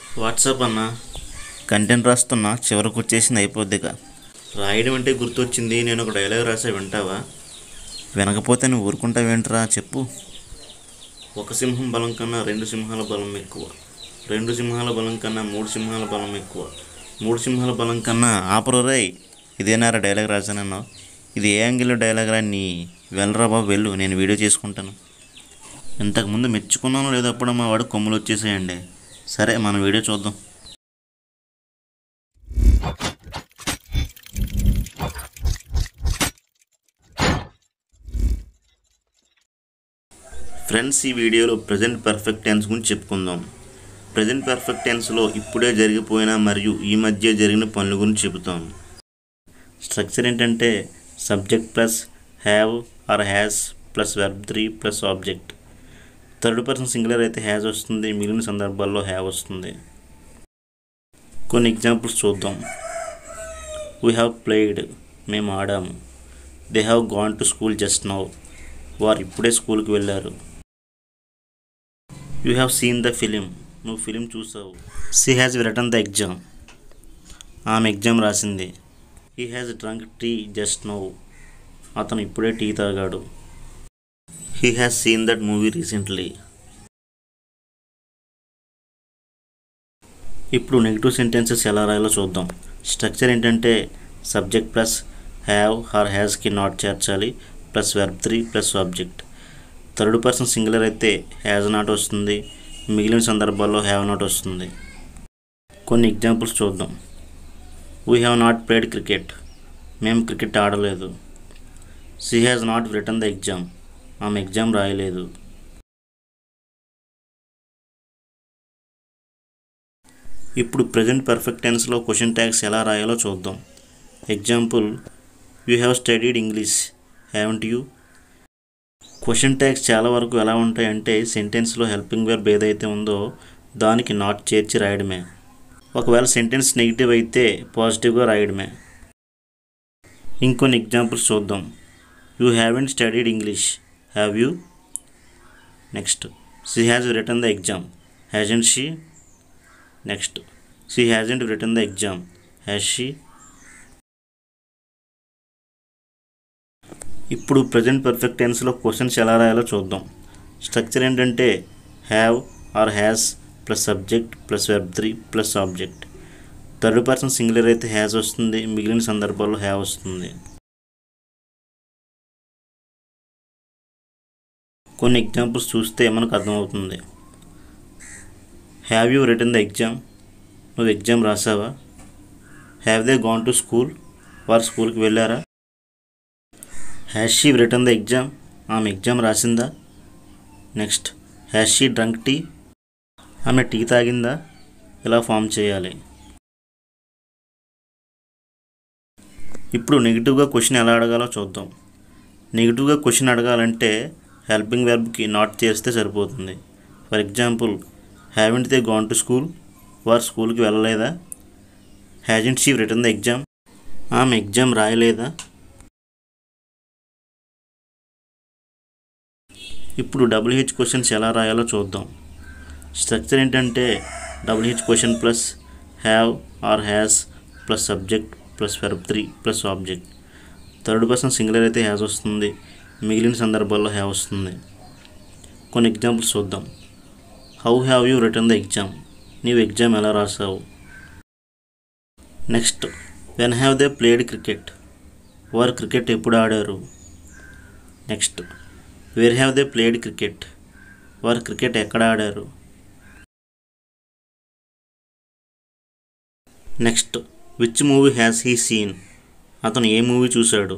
WhatsApp అన్న content రాస్తున్నా చివరికి వచ్చేసింది అయిపోద్దిగా రాయడం అంటే గుర్తొచ్చింది నేను ఒక డైలాగ్ రాసా వింటావా వినకపోతే నువ్వు ఊరుకుంటావేంట్రా చెప్పు ఒక సింహం బలం కన్నా రెండు సింహాల బలం ఎక్కువ రెండు సింహాల బలం కన్నా మూడు సింహాల బలం ఎక్కువ మూడు సింహాల బలం కన్నా ఆపరురాయ్ ఇదేనారా డైలాగ్ రాశానన్నావు ఇది ఏ యాంగిల్లో డైలాగ్ రా నీ వెళ్ళరా బాబు వెళ్ళు నేను వీడియో చేసుకుంటాను ఇంతకుముందు మెచ్చుకున్నాను లేదో అప్పుడు మా వాడు కొమ్ములు వచ్చేసేయండి సరే మన వీడియో చూద్దాం ఫ్రెండ్స్ ఈ వీడియోలో ప్రజెంట్ పర్ఫెక్ట్ టెన్స్ గురించి చెప్పుకుందాం ప్రజెంట్ పర్ఫెక్ట్ టెన్స్లో ఇప్పుడే జరిగిపోయిన మరియు ఈ మధ్య జరిగిన పనుల గురించి చెబుతాం స్ట్రక్చర్ ఏంటంటే subject plus have or has plus verb three plus object third person singular అయితే హ్యాజ్ వస్తుంది మిగిలిన సందర్భాల్లో హ్యావ్ వస్తుంది కొన్ని ఎగ్జాంపుల్స్ చూద్దాం వీ హ్యావ్ ప్లేడ్ మేము ఆడాము they have gone to school just now వారు ఇప్పుడే స్కూల్కి వెళ్ళారు you have seen the film నువ్వు ఫిలిం చూసావు she has return the exam ఆమె ఎగ్జామ్ రాసింది he has drunk tea just now అతను ఇప్పుడే టీ తాగాడు he has seen that movie recently ఇప్పుడు నెగిటివ్ సెంటెన్సెస్ ఎలా రాయాలో చూద్దాం స్ట్రక్చర్ ఏంటంటే సబ్జెక్ట్ ప్లస్ హ్యావ్ ఆర్ హ్యాస్కి నాట్ చేర్చాలి plus verb three plus object third person singular అయితే హ్యాజ్ నాట్ వస్తుంది మిగిలిన సందర్భాల్లో హ్యావ్ నాట్ వస్తుంది కొన్ని ఎగ్జాంపుల్స్ చూద్దాం we have not played cricket మేము క్రికెట్ ఆడలేదు she has not return the exam ఆమె ఎగ్జామ్ రాయలేదు ఇప్పుడు ప్రజెంట్ పర్ఫెక్ట్ టెన్స్లో క్వశ్చన్ ట్యాగ్స్ ఎలా రాయాలో చూద్దాం example you have studied English haven't you question tags చాలా వరకు ఎలా ఉంటాయంటే సెంటెన్స్లో హెల్పింగ్ వెర్బ్ ఏదైతే ఉందో దానికి నాట్ చేర్చి రాయడమే ఒకవేళ సెంటెన్స్ నెగిటివ్ అయితే పాజిటివ్గా రాయడమే ఇంకొన్ని ఎగ్జాంపుల్స్ చూద్దాం you haven't studied English have you next she has return the exam hasn't she next she hasn't return the exam has she ఇప్పుడు ప్రజెంట్ పర్ఫెక్ట్ టెన్స్లో క్వశ్చన్స్ ఎలా రాయాలో చూద్దాం స్ట్రక్చర్ ఏంటంటే have or has plus subject plus verb three plus object third person singular అయితే has వస్తుంది మిగిలిన సందర్భాల్లో హ్యావ్ వస్తుంది కొన్ని ఎగ్జాంపుల్స్ చూస్తే మనకు అర్థమవుతుంది have you return the exam నువ్వు ఎగ్జామ్ రాసావా have they gone to school వారు స్కూల్కి వెళ్ళారా has she return the exam ఆమె ఎగ్జామ్ రాసిందా next has she drunk tea ఆమె టీ తాగిందా ఇలా ఫామ్ చేయాలి ఇప్పుడు నెగిటివ్గా క్వశ్చన్ ఎలా అడగాలో చూద్దాం నెగిటివ్గా క్వశ్చన్ అడగాలంటే హెల్పింగ్ వెర్బ్కి నాట్ చేస్తే సరిపోతుంది for example haven't they gone to school వారు స్కూల్కి వెళ్ళలేదా hasn't she return the exam ఆమె ఎగ్జామ్ రాయలేదా ఇప్పుడు డబ్ల్యూహెచ్ క్వశ్చన్స్ ఎలా రాయాలో చూద్దాం స్ట్రక్చర్ ఏంటంటే WH question plus have or has plus subject plus verb three plus object third person singular అయితే హ్యాస్ వస్తుంది మిగిలిన సందర్భాల్లో హ్యావ్ వస్తుంది కొన్ని ఎగ్జాంపుల్స్ చూద్దాం how have you return the exam నీవు ఎగ్జామ్ ఎలా రాసావు next when have they played cricket వారు క్రికెట్ ఎప్పుడు ఆడారు next where have they played cricket వారు క్రికెట్ ఎక్కడ ఆడారు next which movie has he seen అతను ఏ మూవీ చూశాడు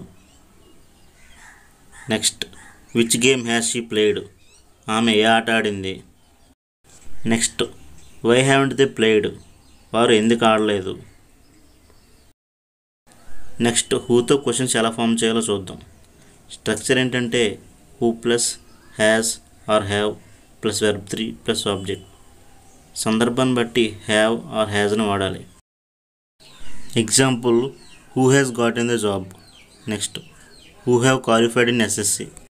next which game has she played ఆమె ఏ ఆట ఆడింది next why haven't they played వారు ఎందుకు ఆడలేదు నెక్స్ట్ హూతో క్వశ్చన్స్ ఎలా ఫామ్ చేయాలో చూద్దాం స్ట్రక్చర్ ఏంటంటే who plus has or have plus verb three plus object సందర్భాన్ని బట్టి హ్యావ్ ఆర్ హ్యాజ్ను వాడాలి example who has got in the job next who have qualified in SSC